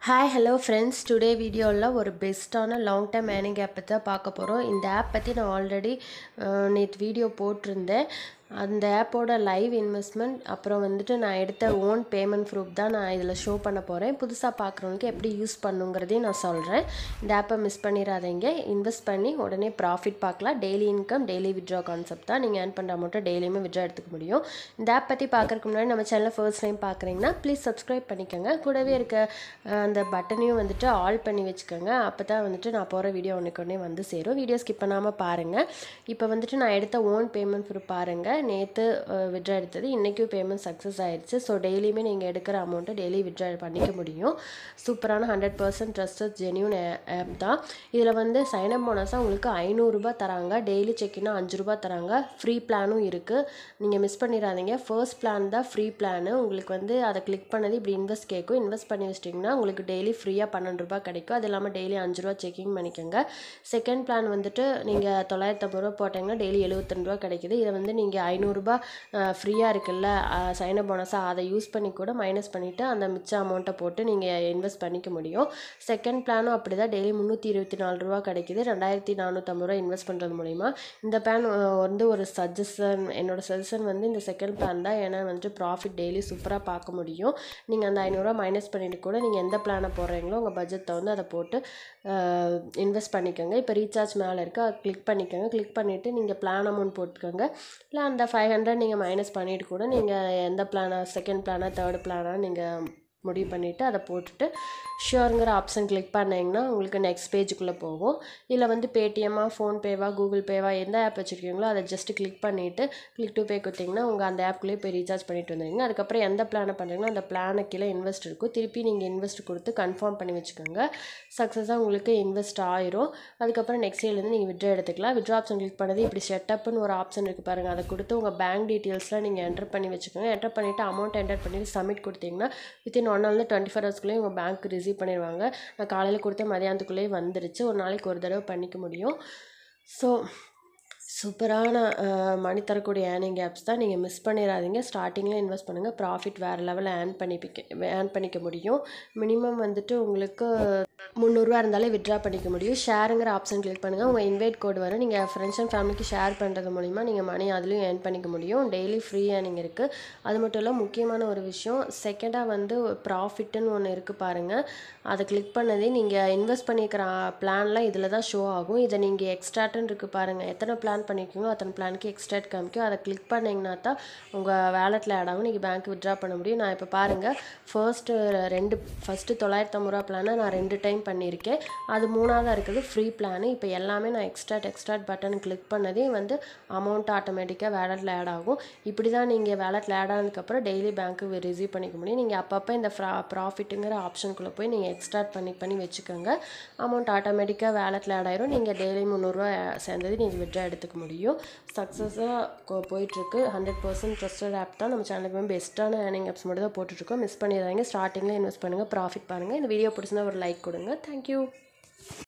hi hello friends today வீடியோவில் ஒரு பெஸ்ட்டான லாங் டைம் ஏர்னிங் ஆப் பற்றி தான் பார்க்க போகிறோம் இந்த ஆப் பற்றி நான் ஆல்ரெடி நேற்று வீடியோ போட்டிருந்தேன் அந்த ஆப்போட லைவ் இன்வெஸ்ட்மெண்ட் அப்புறம் வந்துட்டு நான் எடுத்த ஓன் பேமெண்ட் ப்ரூஃப் தான் நான் இதில் ஷோ பண்ண போகிறேன் புதுசாக பார்க்குறவங்களுக்கு எப்படி யூஸ் பண்ணுங்கிறதையும் நான் சொல்கிறேன் இந்த ஆப்பை மிஸ் பண்ணிடாதீங்க இன்வெஸ்ட் பண்ணி உடனே ப்ராஃபிட் பார்க்கலாம் daily income daily withdraw concept தான் நீங்கள் ஏர்ன் பண்ணுற அமௌண்ட்டை டெய்லியுமே விட்ரா எடுத்துக்க முடியும் இந்த ஆப் பற்றி பார்க்குறதுக்கு முன்னாடி நம்ம சேனலை ஃபர்ஸ்ட் டைம் பார்க்குறீங்கன்னா ப்ளீஸ் சப்ஸ்கிரைப் பண்ணிக்கோங்க கூடவே இருக்க அஹ், அந்த பட்டனையும் வந்துட்டு ஆல் பண்ணி வச்சுக்கோங்க அப்போ தான் வந்துட்டு நான் போகிற வீடியோ ஒன்றுக்கு ஒன்றே வந்து சேரும் வீடியோ ஸ்கிப் பண்ணாமல் பாருங்கள் இப்போ வந்துட்டு நான் எடுத்த ஓன் பேமெண்ட் ப்ரூஃப் பாருங்கள் நேற்று விட்ரா எடுத்தது இன்றைக்கும் பேமெண்ட் சக்ஸஸ் ஆயிடுச்சு ஸோ டெய்லியுமே நீங்கள் எடுக்கிற அமௌண்ட்டை டெய்லி விட்ரா பண்ணிக்க முடியும் சூப்பரான hundred percent trusted genuine app தான் இதில் வந்து சைனப் போனஸாக உங்களுக்கு ஐநூறுரூபா தராங்க டெய்லி செக்கினா அஞ்சு ரூபா தராங்க ஃப்ரீ பிளானும் இருக்குது நீங்கள் மிஸ் பண்ணிடாதீங்க ஃபர்ஸ்ட் பிளான் தான் ஃப்ரீ பிளானு உங்களுக்கு வந்து அதை கிளிக் பண்ணது இப்படி இன்வெஸ்ட் கேட்கும் இன்வெஸ்ட் பண்ணி வச்சிட்டிங்கன்னா உங்களுக்கு டெய்லி ஃப்ரீயாக பன்னெண்டு ரூபா கிடைக்கும் அது இல்லாமல் டெய்லி அஞ்சு ரூபா செக்கிங் பண்ணிக்கோங்க செகண்ட் பிளான் வந்துட்டு நீங்கள் தொள்ளாயிரத்தி ஐம்பது ரூபா போட்டிங்கன்னா டெய்லி எழுபத்தெண்டு ரூபா கிடைக்குது இதை வந்து நீங்கள் ஐநூறுரூபா ஃப்ரீயாக இருக்குல்ல சைன போனஸாக அதை யூஸ் பண்ணி கூட மைனஸ் பண்ணிவிட்டு அந்த மிச்ச அமௌண்ட்டை போட்டு நீங்கள் இன்வெஸ்ட் பண்ணிக்க முடியும் செகண்ட் பிளானும் அப்படி தான் டெய்லி முந்நூற்றி இருபத்தி நாலு ரூபா கிடைக்குது ரெண்டாயிரத்தி நானூற்றம்பது ரூபா இன்வெஸ்ட் பண்ணுறது மூலிமா இந்த பிளான் வந்து ஒரு சஜஷன் என்னோட சஜஷன் வந்து இந்த செகண்ட் பிளான் தான் ஏன்னா வந்துட்டு ப்ராஃபிட் டெய்லி சூப்பராக பார்க்க முடியும் நீங்கள் அந்த ஐநூறுரூவா மைனஸ் பண்ணிட்டு கூட நீங்கள் எந்த பிளானை போடுறீங்களோ உங்கள் பட்ஜெட் தகுந்து அதை போட்டு இன்வெஸ்ட் பண்ணிக்கோங்க இப்போ ரீசார்ஜ் மேலே இருக்குது அதை கிளிக் பண்ணிக்கோங்க கிளிக் பண்ணிவிட்டு நீங்கள் பிளான் அமௌண்ட் போட்டுக்கோங்க இல்லை அந்த ஃபைவ் ஹண்ட்ரட் நீங்கள் மைனஸ் பண்ணிவிட்டு கூட நீங்கள் எந்த பிளானா செகண்ட் பிளானா தேர்ட் பிளானா நீங்கள் முடிவு பண்ணிவிட்டு அதை போட்டுட்டு ஷியோருங்கிற ஆப்ஷன் கிளிக் பண்ணிங்கன்னா உங்களுக்கு நெக்ஸ்ட் பேஜுக்குள்ளே போகும் இதில் வந்து பேடிஎம்மா ஃபோன்பேவா கூகுள் பேவா எந்த ஆப் வச்சுருக்கீங்களோ அதை ஜஸ்ட் கிளிக் பண்ணிவிட்டு கிளிக் டு பே கொடுத்தீங்கன்னா உங்கள் அந்த ஆப்குள்ளேயே போய் ரீசார்ஜ் பண்ணிட்டு வந்துடுங்க அதுக்கப்புறம் எந்த பிளானை பண்ணுறீங்களோ அந்த பிளானை கீழே இன்வெஸ்ட் இருக்கும் திருப்பி நீங்கள் இன்வெஸ்ட் கொடுத்து கன்ஃபார்ம் பண்ணி வச்சுக்கோங்க சக்ஸஸாக உங்களுக்கு இன்வெஸ்ட் ஆயிரும் அதுக்கப்புறம் நெக்ஸ்ட் இயர்லேருந்து நீங்கள் விட்ரா எடுத்துக்கலாம் விட்ரா ஆப்ஷன் கிளிக் பண்ணது இப்படி செட்டப்னு ஒரு ஆப்ஷன் இருக்குது பாருங்கள் அதை கொடுத்து உங்கள் பேங்க் டீட்டெயில்ஸ்லாம் நீங்கள் என்டர் பண்ணி வச்சுக்கோங்க என்டர் பண்ணிவிட்டு அமௌண்ட் என்டர் பண்ணி சப்மிட் கொடுத்தீங்கன்னா வித்தின் ஒன் ஹவர்ல டுவெண்ட்டி ஃபோர் ஹவர்ஸ்க்குள்ளேயே உங்கள் பேங்க் ரிசீவ் பண்ணிடுவாங்க நான் காலையில் கொடுத்த மதியானத்துக்குள்ளேயே வந்துருச்சு ஒரு நாளைக்கு ஒரு தடவை பண்ணிக்க முடியும் ஸோ சூப்பரான மணி தரக்கூடிய ஏர்னிங் ஆப்ஸ் தான் நீங்கள் மிஸ் பண்ணிடாதீங்க ஸ்டார்டிங்கில் இன்வெஸ்ட் பண்ணுங்கள் ப்ராஃபிட் வேறு லெவலில் ஏர்ன் பண்ணிப்பிக்க ஏர்ன் பண்ணிக்க முடியும் மினிமம் வந்துட்டு உங்களுக்கு முந்நூறுரூவா இருந்தாலே விட்ரா பண்ணிக்க முடியும் ஷேருங்கிற ஆப்ஷன் கிளிக் பண்ணுங்கள் உங்கள் இன்வைட் கோடு வரும் நீங்கள் ஃப்ரெண்ட்ஸ் அண்ட் ஃபேமிலிக்கு ஷேர் பண்ணுறது மூலிமா நீங்கள் மணி அதுலேயும் ஏர்ன் பண்ணிக்க முடியும் டெய்லி ஃப்ரீ ஏர்னிங் இருக்குது அது மட்டும் இல்லை முக்கியமான ஒரு விஷயம் செகண்டாக வந்து ப்ராஃபிட்டுன்னு ஒன்று இருக்குது பாருங்கள் அதை கிளிக் பண்ணதே நீங்கள் இன்வெஸ்ட் பண்ணிக்கிற பிளான்லாம் இதில் தான் ஷோ ஆகும் இதை நீங்கள் எக்ஸ்ட்ராட்டுன்னு இருக்குது பாருங்கள் எத்தனை பிளான் பண்ணியிருக்கீங்களோ அத்தனை பிளானுக்கு எக்ஸ்ட்ராட் காமிக்கும் அதை கிளிக் பண்ணிங்கன்னா தான் உங்கள் வேலெட்டில் ஆட் ஆகும் நீங்கள் பேங்க் விட்ரா பண்ண முடியும் நான் இப்போ பாருங்கள் ஃபர்ஸ்ட்டு ரெண்டு ஃபஸ்ட்டு தொள்ளாயிரத்தி ஐம்பது ரூபா பிளானை நான் ரெண்டு டைம் பண்ணியிருக்கேன் அது மூணாவதாக இருக்குது ஃப்ரீ பிளானு இப்போ எல்லாமே நான் எக்ஸ்ட்ராட் எக்ஸ்ட்ராட் பட்டன் கிளிக் பண்ணதே வந்து அமௌண்ட் ஆட்டோமேட்டிக்காக வேலெட்டில் ஆட் ஆகும் இப்படி தான் நீங்கள் வேலெட்டில் ஆட் ஆனதுக்கப்புறம் டெய்லி பேங்க்கு ரிசீவ் பண்ணிக்க முடியும் நீங்கள் அப்பப்போ இந்த ப்ரா ப்ராஃபிட்டுங்கிற ஆப்ஷனுக்குள்ளே போய் நீங்கள் எக்ஸ்ட்ராட் பண்ணி பண்ணி வச்சுக்கோங்க அமௌண்ட் ஆட்டோமேட்டிக்காக வேலெட்டில் ஆட் ஆயிரும் நீங்கள் டெய்லி முந்நூறுரூவா சேர்ந்தது நீங்கள் விட்ரா எடுத்துக்க முடியும் சக்ஸஸாக போயிட்டுருக்கு ஹண்ட்ரட் பர்சன்ட் ட்ரஸ்டட் ஆப் தான் நம்ம சேனலுக்கு பெஸ்ட்டான ஏர்னிங் ஆப்ஸ் மட்டும் தான் போட்டுட்ருக்கோம் மிஸ் பண்ணிடுறாங்க ஸ்டார்டிங்கில் இன்வெஸ்ட் பண்ணுங்கள் ப்ராஃபிட் பாருங்கள் இந்த வீடியோ பிடிச்சிருந்தா ஒரு லைக் கொடுங்க தேங்க்யூ